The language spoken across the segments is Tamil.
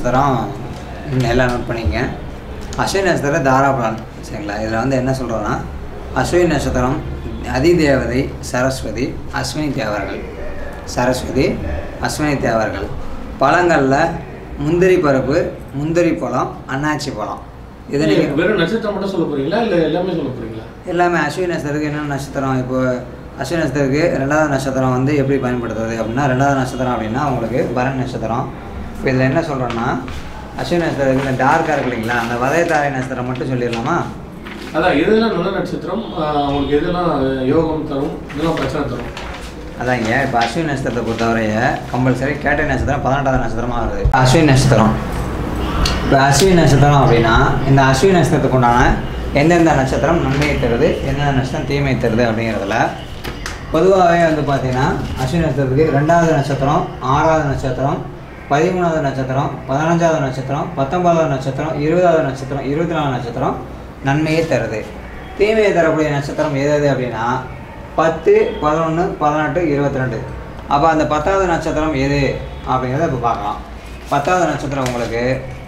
நட்சத்திரம் ம், எல்லாம் நோட் பண்ணிக்கங்க அஸ்வினி நட்சத்திரம் தாராபலன் சரிங்களா இதில் வந்து என்ன சொல்கிறோன்னா அஸ்வினி நட்சத்திரம் அதிதேவதை சரஸ்வதி அஸ்வினி தேவர்கள் சரஸ்வதி அஸ்வினி தேவர்கள் பழங்களில் முந்திரி பருப்பு முந்திரி பழம் அன்னாச்சி பழம் இதை நீங்கள் வெறும் நட்சத்திரம் மட்டும் சொல்ல போறீங்களா இல்ல எல்லாமே சொல்ல போறீங்களா எல்லாமே அஸ்வினி நட்சத்திரத்துக்கு என்ன நட்சத்திரம் இப்போ அஸ்வினி நட்சத்திரத்துக்கு ரெண்டாவது நட்சத்திரம் வந்து எப்படி பயன்படுத்துறது அப்படின்னா ரெண்டாவது நட்சத்திரம் அப்படின்னா உங்களுக்கு பரண் நட்சத்திரம் இப்போ இதில் என்ன சொல்கிறோன்னா அஸ்வினி நட்சத்திரத்துக்கு இந்த டார்க்காக இருக்கு இல்லைங்களா அந்த வதயத்தாரை நட்சத்திரம் மட்டும் சொல்லிடலாமா அதான் எதெல்லாம் நல்ல நட்சத்திரம் ஆஹ் உங்களுக்கு எதெல்லாம் யோகம் தரும் இதெல்லாம் பிரச்சனை தரும் அதாங்க இப்போ அஸ்வினி நட்சத்திரத்தை பொறுத்தவரைய கம்பல்சரி கேட்டை நட்சத்திரம் பதினெட்டாவது நட்சத்திரமாக வருது அஸ்வினி நட்சத்திரம் இப்போ அஸ்வினி நட்சத்திரம் அப்படின்னா இந்த அஸ்வினி நட்சத்திரத்துக்கு உண்டான எந்தெந்த நட்சத்திரம் நன்மையை தருது எந்தெந்த நட்சத்திரம் தீமை தருது அப்படிங்கிறதுல பொதுவாகவே வந்து பார்த்தீங்கன்னா அஸ்வினி நட்சத்திரத்துக்கு ரெண்டாவது நட்சத்திரம் ஆறாவது நட்சத்திரம் பதிமூணாவது நட்சத்திரம் பதினஞ்சாவது நட்சத்திரம் பத்தொன்பதாவது நட்சத்திரம் இருபதாவது நட்சத்திரம் இருபத்தி நாலு நட்சத்திரம் நன்மையை தருது தீமையை தரக்கூடிய நட்சத்திரம் எது எது அப்படின்னா பத்து பதினொன்று பதினெட்டு இருபத்தி ரெண்டு அப்போ அந்த பத்தாவது நட்சத்திரம் எது அப்படிங்கிறத இப்போ பார்க்கலாம் பத்தாவது நட்சத்திரம் உங்களுக்கு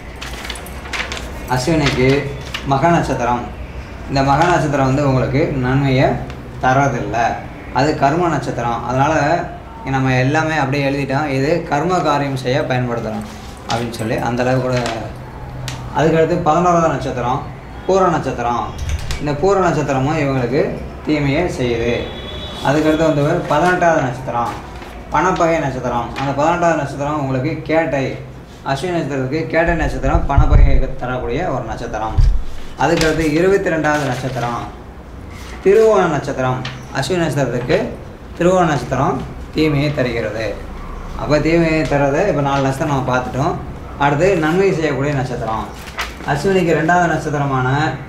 அஸ்வினிக்கு மக நட்சத்திரம் இந்த மக நட்சத்திரம் வந்து உங்களுக்கு நன்மையை தரதில்லை அது கர்ம நட்சத்திரம் அதனால் நம்ம எல்லாமே அப்படியே எழுதிட்டோம் இது கர்ம காரியம் செய்ய பயன்படுத்தணும் அப்படின்னு சொல்லி அந்தளவு கூட அதுக்கடுத்து பதினோராவது நட்சத்திரம் பூர நட்சத்திரம் இந்த பூர நட்சத்திரமும் இவங்களுக்கு தீமையை செய்யுது அதுக்கடுத்து வந்து பதினெட்டாவது நட்சத்திரம் பணப்பகை நட்சத்திரம் அந்த பதினெட்டாவது நட்சத்திரம் உங்களுக்கு கேட்டை அஸ்வினி நட்சத்திரத்துக்கு கேட்டை நட்சத்திரம் பணப்பகை தரக்கூடிய ஒரு நட்சத்திரம் அதுக்கடுத்து இருபத்தி ரெண்டாவது நட்சத்திரம் திருவோண நட்சத்திரம் அஸ்வினி நட்சத்திரத்துக்கு திருவோண நட்சத்திரம் தீமையை தருகிறது அப்போ தீமையை தர்றதை இப்போ நாலு நட்சத்திரம் நம்ம பார்த்துட்டோம் அடுத்து நன்மை செய்யக்கூடிய நட்சத்திரம் அஸ்வினிக்கு ரெண்டாவது நட்சத்திரமான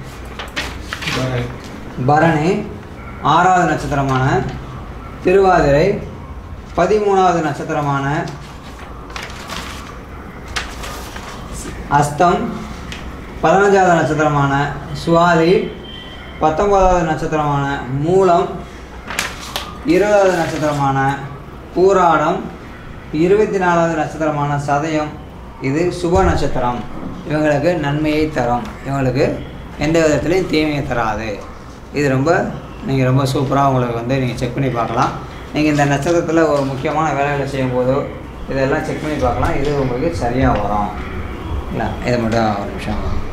பரணி ஆறாவது நட்சத்திரமான திருவாதிரை பதிமூணாவது நட்சத்திரமான அஸ்தம் பதினஞ்சாவது நட்சத்திரமான சுவாதி பத்தொன்பதாவது நட்சத்திரமான மூலம் இருபதாவது நட்சத்திரமான பூராடம் இருபத்தி நாலாவது நட்சத்திரமான சதயம் இது சுப நட்சத்திரம் இவங்களுக்கு நன்மையை தரும் இவங்களுக்கு எந்த விதத்துலையும் தீமையை தராது இது ரொம்ப நீங்கள் ரொம்ப சூப்பராக உங்களுக்கு வந்து நீங்கள் செக் பண்ணி பார்க்கலாம் நீங்கள் இந்த நட்சத்திரத்தில் ஒரு முக்கியமான வேலைகளை செய்யும்போதோ இதெல்லாம் செக் பண்ணி பார்க்கலாம் இது உங்களுக்கு சரியாக வரும் இல்லை இதை மட்டும் ஒரு நிமிஷம்